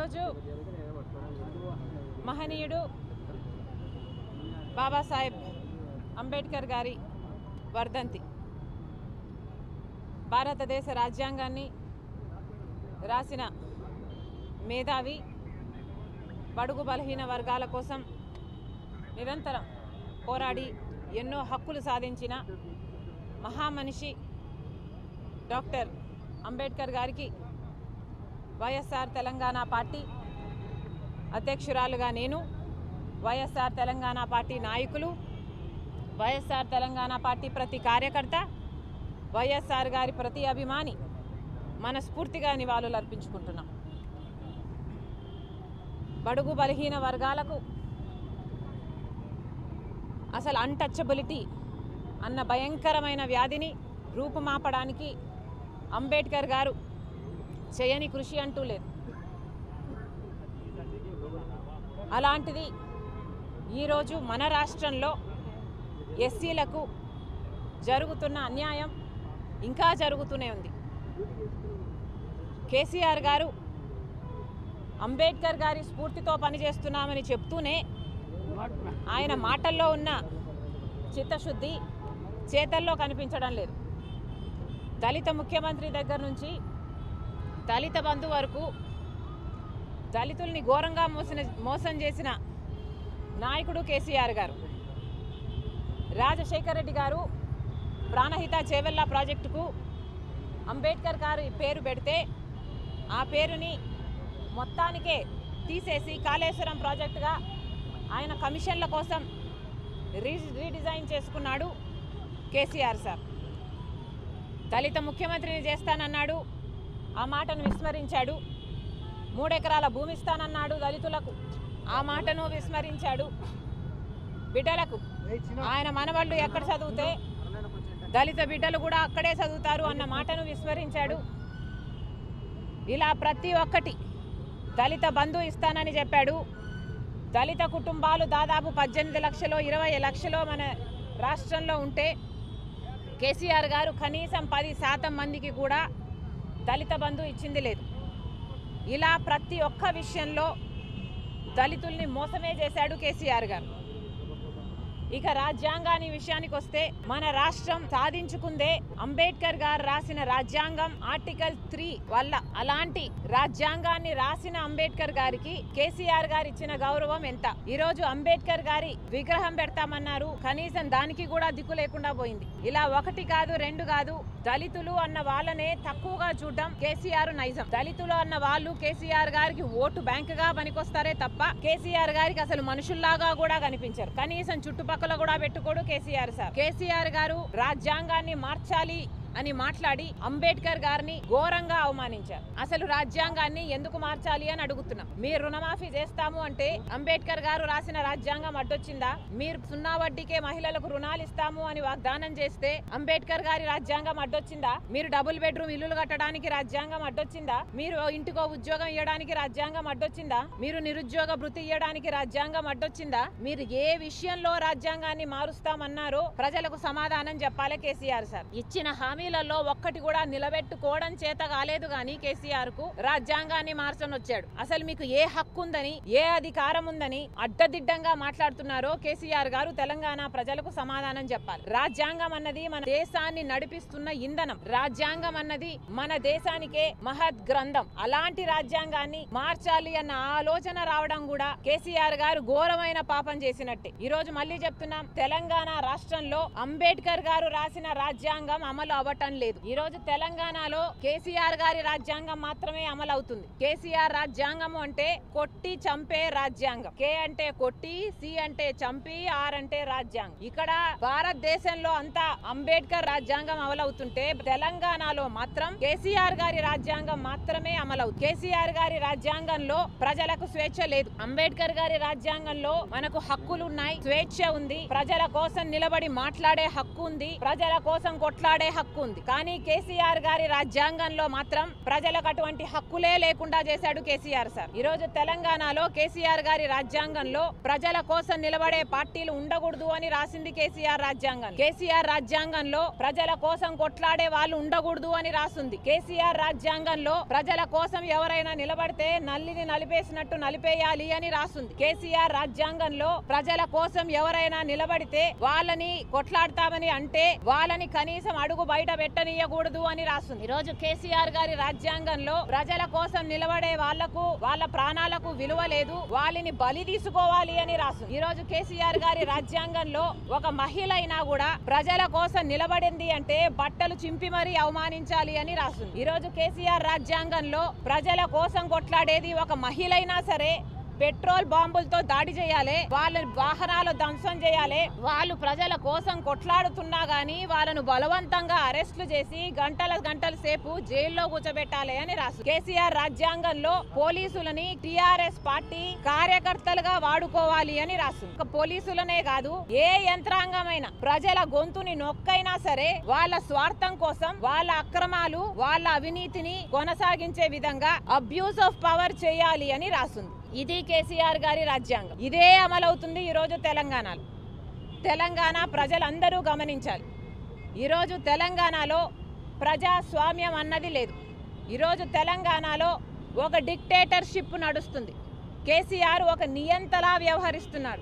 ఈరోజు మహనీయుడు బాబాసాహెబ్ అంబేద్కర్ గారి వర్ధంతి భారతదేశ రాజ్యాంగాన్ని రాసిన మేధావి బడుగు బలహీన వర్గాల కోసం నిరంతరం పోరాడి ఎన్నో హక్కులు సాధించిన మహామనిషి డాక్టర్ అంబేద్కర్ గారికి వైఎస్ఆర్ తెలంగాణ పార్టీ అధ్యక్షురాలుగా నేను వైఎస్ఆర్ తెలంగాణ పార్టీ నాయకులు వైఎస్ఆర్ తెలంగాణ పార్టీ ప్రతి కార్యకర్త వైఎస్ఆర్ గారి ప్రతి అభిమాని మనస్ఫూర్తిగా నివాళులు అర్పించుకుంటున్నాం బడుగు బలహీన వర్గాలకు అసలు అన్టచబిలిటీ అన్న భయంకరమైన వ్యాధిని రూపుమాపడానికి అంబేద్కర్ గారు చేయని కృషి అంటూ లేదు అలాంటిది ఈరోజు మన రాష్ట్రంలో ఎస్సీలకు జరుగుతున్న అన్యాయం ఇంకా జరుగుతూనే ఉంది కేసీఆర్ గారు అంబేద్కర్ గారి స్ఫూర్తితో పనిచేస్తున్నామని చెప్తూనే ఆయన మాటల్లో ఉన్న చిత్తశుద్ధి చేతల్లో కనిపించడం లేదు దళిత ముఖ్యమంత్రి దగ్గర నుంచి దళిత బంధు వరకు దళితుల్ని ఘోరంగా మోసిన మోసం చేసిన నాయకుడు కేసీఆర్ గారు రాజశేఖర రెడ్డి గారు ప్రాణహిత చేవెళ్ళ ప్రాజెక్టుకు అంబేద్కర్ గారు పేరు పెడితే ఆ పేరుని మొత్తానికే తీసేసి కాళేశ్వరం ప్రాజెక్టుగా ఆయన కమిషన్ల కోసం రీ రీడిజైన్ చేసుకున్నాడు కేసీఆర్ సార్ దళిత ముఖ్యమంత్రిని చేస్తానన్నాడు ఆ మాటను విస్మరించాడు మూడెకరాల భూమి ఇస్తానన్నాడు దళితులకు ఆ మాటను విస్మరించాడు బిడ్డలకు ఆయన మనవాళ్ళు ఎక్కడ చదివితే దళిత బిడ్డలు కూడా అక్కడే చదువుతారు అన్న మాటను విస్మరించాడు ఇలా ప్రతి ఒక్కటి దళిత బంధు ఇస్తానని చెప్పాడు దళిత కుటుంబాలు దాదాపు పద్దెనిమిది లక్షలు ఇరవై లక్షలు మన రాష్ట్రంలో ఉంటే కేసీఆర్ గారు కనీసం పది శాతం మందికి కూడా దళిత బంధు ఇచ్చింది లేదు ఇలా ప్రతి ఒక్క విషయంలో దళితుల్ని మోసమే చేశాడు కేసీఆర్ గారు ఇక రాజ్యాంగాన్ని విషయానికి వస్తే మన రాష్ట్రం సాధించుకుందే అంబేద్కర్ గారు రాసిన రాజ్యాంగం ఆర్టికల్ త్రీ వల్ల అలాంటి రాజ్యాంగాన్ని రాసిన అంబేద్కర్ గారికి కేసీఆర్ గారు ఇచ్చిన గౌరవం ఎంత ఈ రోజు అంబేద్కర్ గారి విగ్రహం పెడతామన్నారు కనీసం దానికి కూడా దిక్కు లేకుండా పోయింది ఇలా ఒకటి కాదు రెండు కాదు దళితులు అన్న వాళ్ళనే తక్కువగా చూడడం కేసీఆర్ నైజం దళితులు అన్న వాళ్ళు కేసీఆర్ గారికి ఓటు బ్యాంక్ గా పనికొస్తారే తప్ప కేసీఆర్ గారికి అసలు మనుషుల్లాగా కూడా కనిపించారు కనీసం చుట్టుపక్కల కూడా పెట్టుకోడు కేసీఆర్ సార్ కేసీఆర్ గారు రాజ్యాంగాన్ని మార్చాలి అని మాట్లాడి అంబేద్కర్ గారిని ఘోరంగా అవమానించారు అసలు రాజ్యాంగాన్ని ఎందుకు మార్చాలి అని అడుగుతున్నాం మీరు రుణమాఫీ చేస్తాము అంటే అంబేద్కర్ గారు రాసిన రాజ్యాంగం అడ్డొచ్చిందా మీరు సున్నా వడ్డీకే మహిళలకు రుణాలు ఇస్తాము అని వాగ్దానం చేస్తే అంబేద్కర్ గారి రాజ్యాంగం అడ్డొచ్చిందా మీరు డబుల్ బెడ్రూమ్ ఇల్లులు కట్టడానికి రాజ్యాంగం అడ్డొచ్చిందా మీరు ఇంటికో ఉద్యోగం ఇవ్వడానికి రాజ్యాంగం అడ్డొచ్చిందా మీరు నిరుద్యోగ భృతి ఇవ్వడానికి రాజ్యాంగం అడ్డొచ్చిందా మీరు ఏ విషయంలో రాజ్యాంగాన్ని మారుస్తామన్నారో ప్రజలకు సమాధానం చెప్పాలి కేసీఆర్ సార్ ఇచ్చిన హామీలలో ఒక్కటి కూడా నిలబెట్టుకోవడం చేత కాలేదు గాని కేసీఆర్ కు రాజ్యాంగాన్ని మార్చని వచ్చాడు అసలు మీకు ఏ హక్కు ఉందని ఏ అధికారం ఉందని అడ్డదిడ్డంగా మాట్లాడుతున్నారో కేసీఆర్ గారు తెలంగాణ ప్రజలకు సమాధానం చెప్పాలి రాజ్యాంగం అన్నది మన దేశాన్ని నడిపిస్తున్న ఇంధనం రాజ్యాంగం అన్నది మన దేశానికే మహత్ గ్రంథం అలాంటి రాజ్యాంగాన్ని మార్చాలి అన్న ఆలోచన రావడం కూడా కేసీఆర్ గారు ఘోరమైన పాపం చేసినట్టే ఈ రోజు మళ్ళీ చెప్తున్నాం తెలంగాణ రాష్ట్రంలో అంబేద్కర్ గారు రాసిన రాజ్యాంగం అమలు అవ్వటం లేదు ఈ రోజు తెలంగాణలో కేసీఆర్ గారి రాజ్యాంగం మాత్రమే అమలు అవుతుంది కేసీఆర్ రాజ్యాంగం అంటే కొట్టి చంపే రాజ్యాంగం కే అంటే కొట్టి సి అంటే చంపి ఆర్ అంటే రాజ్యాంగం ఇక్కడ భారతదేశంలో అంతా అంబేద్కర్ రాజ్యాంగం అమలవుతుంటే తెలంగాణలో మాత్రం కేసీఆర్ గారి రాజ్యాంగం మాత్రమే అమలవుతుంది కేసీఆర్ గారి రాజ్యాంగంలో ప్రజలకు స్వేచ్ఛ లేదు అంబేద్కర్ గారి రాజ్యాంగంలో మనకు హక్కులు ఉన్నాయి స్వేచ్ఛ ఉంది ప్రజల కోసం నిలబడి మాట్లాడే హక్కు ఉంది ప్రజల కోసం కొట్లాడే హక్కు హక్కు ఉంది కానీ కేసీఆర్ గారి రాజ్యాంగంలో మాత్రం ప్రజలకు అటువంటి హక్కులే లేకుండా చేశాడు కేసీఆర్ సార్ ఈ రోజు తెలంగాణలో కేసీఆర్ గారి రాజ్యాంగంలో ప్రజల కోసం నిలబడే పార్టీలు ఉండకూడదు అని రాసింది కేసీఆర్ రాజ్యాంగం కేసీఆర్ రాజ్యాంగంలో ప్రజల కోసం కొట్లాడే వాళ్ళు ఉండకూడదు అని రాసింది కేసీఆర్ రాజ్యాంగంలో ప్రజల కోసం ఎవరైనా నిలబడితే నల్లిని నలిపేసినట్టు నలిపేయాలి అని రాసింది కేసీఆర్ రాజ్యాంగంలో ప్రజల కోసం ఎవరైనా నిలబడితే వాళ్ళని కొట్లాడతామని అంటే వాళ్ళని కనీసం అడుగు బయట పెట్టనీయకూడదు అని రాస్తుంది ఈ రోజు కేసీఆర్ గారి రాజ్యాంగంలో ప్రజల కోసం నిలబడే వాళ్లకు వాళ్ళ ప్రాణాలకు విలువ లేదు వాళ్ళని బలి తీసుకోవాలి అని రాస్తుంది ఈ రోజు కేసీఆర్ గారి రాజ్యాంగంలో ఒక మహిళ అయినా కూడా ప్రజల కోసం నిలబడింది అంటే బట్టలు చింపి మరీ అవమానించాలి అని రాస్తుంది ఈ రోజు కేసీఆర్ రాజ్యాంగంలో ప్రజల కోసం కొట్లాడేది ఒక మహిళ అయినా సరే పెట్రోల్ బాంబులతో దాడి చేయాలి వాళ్ళ వాహనాలు ధ్వంసం చేయాలి వాళ్ళు ప్రజల కోసం కొట్లాడుతున్నా గానీ వాళ్ళను బలవంతంగా అరెస్టులు చేసి గంటల గంటల సేపు జైల్లో కూర్చోబెట్టాలి అని రాసు కేసీఆర్ రాజ్యాంగంలో పోలీసులని టిఆర్ఎస్ పార్టీ కార్యకర్తలుగా వాడుకోవాలి అని రాసు ఒక పోలీసులనే కాదు ఏ యంత్రాంగమైన ప్రజల గొంతుని నొక్కైనా సరే వాళ్ళ స్వార్థం కోసం వాళ్ళ అక్రమాలు వాళ్ళ అవినీతిని కొనసాగించే విధంగా అబ్యూస్ ఆఫ్ పవర్ చేయాలి అని రాస్తుంది ఇది కేసీఆర్ గారి రాజ్యాంగం ఇదే అమలవుతుంది ఈరోజు తెలంగాణలో తెలంగాణ ప్రజలందరూ గమనించాలి ఈరోజు తెలంగాణలో ప్రజాస్వామ్యం అన్నది లేదు ఈరోజు తెలంగాణలో ఒక డిక్టేటర్షిప్ నడుస్తుంది కేసీఆర్ ఒక నియంతలా వ్యవహరిస్తున్నాడు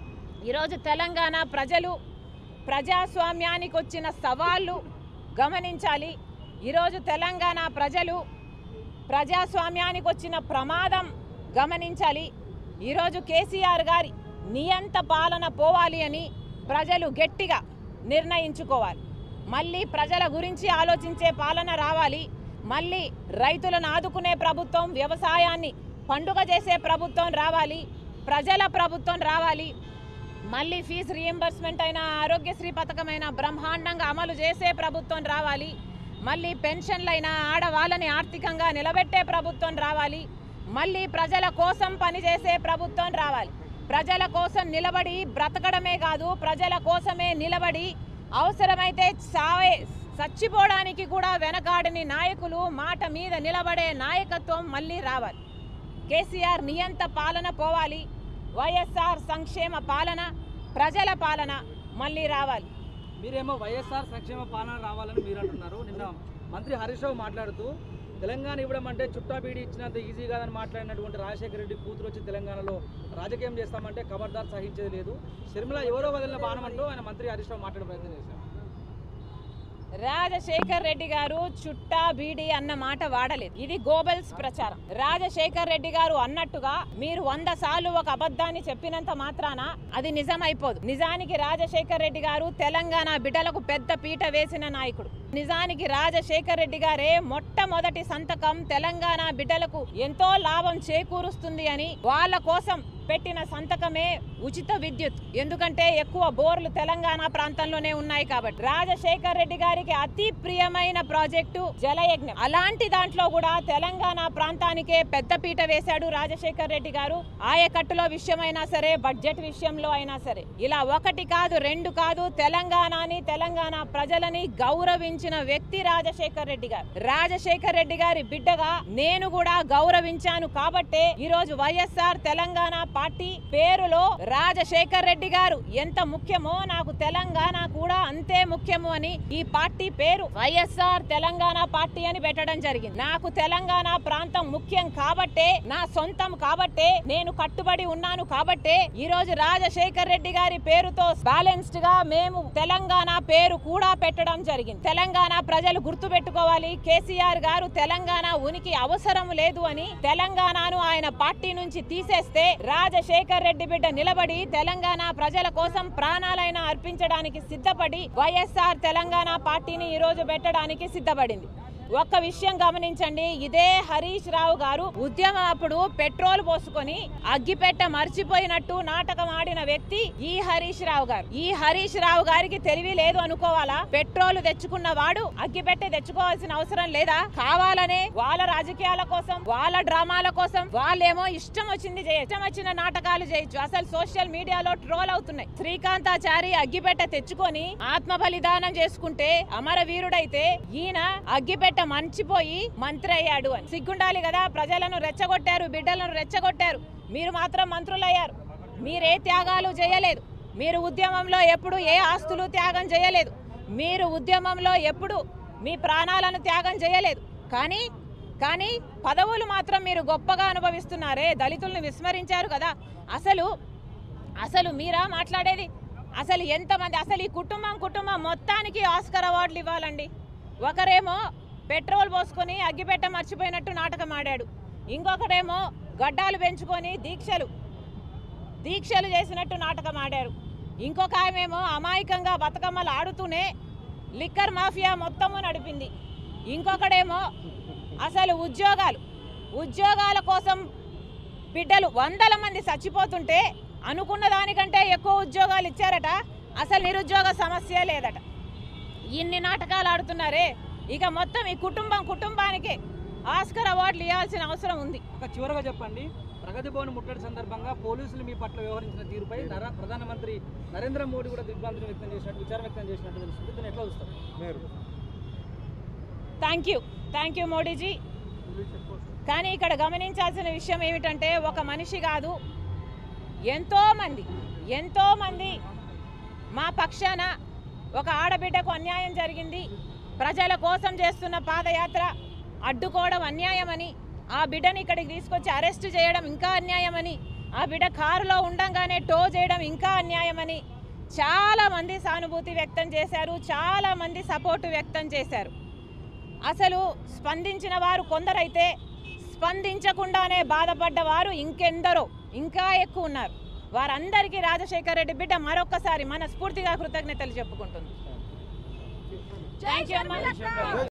ఈరోజు తెలంగాణ ప్రజలు ప్రజాస్వామ్యానికి వచ్చిన సవాళ్ళు గమనించాలి ఈరోజు తెలంగాణ ప్రజలు ప్రజాస్వామ్యానికి వచ్చిన ప్రమాదం గమనించాలి ఈరోజు కేసీఆర్ గారి నియంత పాలన పోవాలి అని ప్రజలు గట్టిగా నిర్ణయించుకోవాలి మళ్ళీ ప్రజల గురించి ఆలోచించే పాలన రావాలి మళ్ళీ రైతులను ఆదుకునే ప్రభుత్వం వ్యవసాయాన్ని పండుగ చేసే ప్రభుత్వం రావాలి ప్రజల ప్రభుత్వం రావాలి మళ్ళీ ఫీజు రీఎంబర్స్మెంట్ అయిన ఆరోగ్యశ్రీ పథకమైన బ్రహ్మాండంగా అమలు చేసే ప్రభుత్వం రావాలి మళ్ళీ పెన్షన్లైన ఆడవాళ్ళని ఆర్థికంగా నిలబెట్టే ప్రభుత్వం రావాలి మళ్ళీ ప్రజల కోసం పనిచేసే ప్రభుత్వం రావాలి ప్రజల కోసం నిలబడి బ్రతకడమే కాదు ప్రజల కోసమే నిలబడి అవసరమైతే చావే చచ్చిపోవడానికి కూడా వెనకాడని నాయకులు మాట మీద నిలబడే నాయకత్వం మళ్ళీ రావాలి కేసీఆర్ నియంత పాలన పోవాలి వైఎస్ఆర్ సంక్షేమ పాలన ప్రజల పాలన మళ్ళీ రావాలి మీరేమో వైఎస్ఆర్ సంక్షేమ పాలన రావాలని మీరు అంటున్నారు నిన్న మంత్రి హరీష్ రావు మాట్లాడుతూ తెలంగాణ ఇవ్వడం అంటే చుట్టా బీడి ఇచ్చినంత ఈజీ కాదని మాట్లాడినటువంటి రాజశేఖర రెడ్డి కూతురు వచ్చి తెలంగాణలో రాజకీయం చేస్తామంటే ఖబర్దార్ సహించేది లేదు షర్మిల ఎవరో వదిలిన బాణం అంటూ ఆయన మంత్రి హరీష్ రావు మాట్లాడే ప్రయత్నం చేశారు రాజశేఖర్ రెడ్డి గారు చుట్టా బీడి అన్న మాట వాడలేదు ఇది గోబెల్స్ ప్రచారం రాజశేఖర్ రెడ్డి గారు అన్నట్టుగా మీరు వంద సార్లు ఒక అబద్ధాన్ని చెప్పినంత మాత్రాన అది నిజమైపోదు నిజానికి రాజశేఖర్ రెడ్డి గారు తెలంగాణ బిడ్డలకు పెద్ద పీట వేసిన నాయకుడు నిజానికి రాజశేఖర్ రెడ్డి గారే మొట్టమొదటి సంతకం తెలంగాణ బిడ్డలకు ఎంతో లాభం చేకూరుస్తుంది అని వాళ్ళ కోసం పెట్టిన సంతకమే ఉచిత విద్యుత్ ఎందుకంటే ఎక్కువ బోర్లు తెలంగాణ ప్రాంతంలోనే ఉన్నాయి కాబట్టి రాజశేఖర్ రెడ్డి గారికి అతి ప్రియమైన ప్రాజెక్టు జలయజ్ఞం అలాంటి దాంట్లో కూడా తెలంగాణ ప్రాంతానికే పెద్దపీట వేశాడు రాజశేఖర్ రెడ్డి గారు ఆయకట్టులో విషయమైనా సరే బడ్జెట్ విషయంలో అయినా సరే ఇలా ఒకటి కాదు రెండు కాదు తెలంగాణని తెలంగాణ ప్రజలని గౌరవించిన వ్యక్తి రాజశేఖర్ రెడ్డి గారు రాజశేఖర్ రెడ్డి గారి బిడ్డగా నేను కూడా గౌరవించాను కాబట్టే ఈ రోజు వైఎస్ఆర్ తెలంగాణ పార్టీ పేరులో రాజశేఖర్ రెడ్డి గారు ఎంత ముఖ్యమో నాకు తెలంగాణ కూడా అంతే ముఖ్యము అని ఈ పార్టీ పేరు వైఎస్ఆర్ తెలంగాణ పార్టీ అని పెట్టడం జరిగింది నాకు తెలంగాణ ప్రాంతం ముఖ్యం కాబట్టే నా సొంతం కాబట్టే నేను కట్టుబడి ఉన్నాను కాబట్టే ఈ రోజు రాజశేఖర్ రెడ్డి గారి పేరుతో బ్యాలెన్స్డ్ గా మేము తెలంగాణ పేరు కూడా పెట్టడం జరిగింది తెలంగాణ ప్రజలు గుర్తు పెట్టుకోవాలి కేసీఆర్ గారు తెలంగాణ ఉనికి అవసరం లేదు అని తెలంగాణను ఆయన పార్టీ నుంచి తీసేస్తే రాజశేఖర్ రెడ్డి బిడ్డ నిలబడి తెలంగాణ ప్రజల కోసం ప్రాణాలైనా అర్పించడానికి సిద్ధపడి వైఎస్ఆర్ తెలంగాణ పార్టీని ఈ రోజు పెట్టడానికి సిద్ధపడింది ఒక్క విషయం గమనించండి ఇదే హరీష్ రావు గారు ఉద్యమం అప్పుడు పెట్రోల్ పోసుకొని అగ్గిపెట్ట మర్చిపోయినట్టు నాటకం ఆడిన వ్యక్తి ఈ హరీష్ రావు గారు ఈ హరీష్ రావు గారికి తెలివి లేదు అనుకోవాలా పెట్రోల్ తెచ్చుకున్న వాడు అగ్గిపెట్టె తెచ్చుకోవాల్సిన అవసరం లేదా కావాలనే వాళ్ళ రాజకీయాల కోసం వాళ్ళ డ్రామాల కోసం వాళ్ళేమో ఇష్టం వచ్చింది చేయొచ్చు ఇష్టం వచ్చిన నాటకాలు చేయొచ్చు అసలు సోషల్ మీడియాలో ట్రోల్ అవుతున్నాయి శ్రీకాంతాచారి అగ్గిపెట్ట తెచ్చుకొని ఆత్మ బలిదానం చేసుకుంటే అమరవీరుడైతే ఈయన అగ్గిపెట్ట మంచిపోయి మంత్రి అయ్యాడు అని సిగ్గుండాలి కదా ప్రజలను రెచ్చగొట్టారు బిడ్డలను రెచ్చగొట్టారు మీరు మాత్రం మంత్రులయ్యారు మీరే త్యాగాలు చేయలేదు మీరు ఉద్యమంలో ఎప్పుడు ఏ ఆస్తులు త్యాగం చేయలేదు మీరు ఉద్యమంలో ఎప్పుడు మీ ప్రాణాలను త్యాగం చేయలేదు కానీ కానీ పదవులు మాత్రం మీరు గొప్పగా అనుభవిస్తున్నారే దళితులను విస్మరించారు కదా అసలు అసలు మీరా మాట్లాడేది అసలు ఎంతమంది అసలు ఈ కుటుంబం కుటుంబం మొత్తానికి ఆస్కర్ అవార్డులు ఇవ్వాలండి ఒకరేమో పెట్రోల్ పోసుకొని అగ్గిపెట్ట మర్చిపోయినట్టు నాటకం ఆడాడు ఇంకొకడేమో గడ్డాలు పెంచుకొని దీక్షలు దీక్షలు చేసినట్టు నాటకం ఆడారు ఇంకొక ఆమెమో అమాయకంగా బతుకమ్మలు ఆడుతూనే లిక్కర్ మాఫియా మొత్తము నడిపింది ఇంకొకడేమో అసలు ఉద్యోగాలు ఉద్యోగాల కోసం బిడ్డలు వందల మంది చచ్చిపోతుంటే అనుకున్న దానికంటే ఎక్కువ ఉద్యోగాలు ఇచ్చారట అసలు నిరుద్యోగ సమస్య లేదట ఇన్ని నాటకాలు ఆడుతున్నారే ఇక మొత్తం ఈ కుటుంబం కుటుంబానికి ఆస్కర్ అవార్డులు ఇవ్వాల్సిన అవసరం ఉంది ఒక చివరగా చెప్పండి ప్రగతి భవన్ ముట్టడి సందర్భంగా పోలీసులు మీ పట్ల వ్యవహరించిన తీరుపై నర- ప్రధానమంత్రి నరేంద్ర మోడీ కూడా దిగ్భ్రాంతిని వ్యక్తం చేసినట్టు విచారం వ్యక్తం చేసినట్టు తెలుస్తుంది దీన్ని ఎట్లా చూస్తారు thank you thank you Modiji కానీ ఇక్కడ గమనించాల్సిన విషయం ఏమిటంటే ఒక మనిషి కాదు ఎంతో మంది ఎంతో మంది మా పక్షాన ఒక ఆడబిడ్డకు అన్యాయం జరిగింది ప్రజల కోసం చేస్తున్న పాదయాత్ర అడ్డుకోవడం అన్యాయమని ఆ బిడ్డని ఇక్కడికి తీసుకొచ్చి అరెస్ట్ చేయడం ఇంకా అన్యాయమని ఆ బిడ్డ కారులో ఉండంగానే టో చేయడం ఇంకా అన్యాయమని చాలా మంది సానుభూతి వ్యక్తం చేశారు చాలా మంది సపోర్టు వ్యక్తం చేశారు అసలు స్పందించిన వారు కొందరైతే స్పందించకుండానే బాధపడ్డ వారు ఇంకెందరో ఇంకా ఎక్కువ ఉన్నారు వారందరికీ రాజశేఖర రెడ్డి బిడ్డ మరొక్కసారి మనస్ఫూర్తిగా కృతజ్ఞతలు చెప్పుకుంటుంది థ్యాంక్ యూ అమ్మా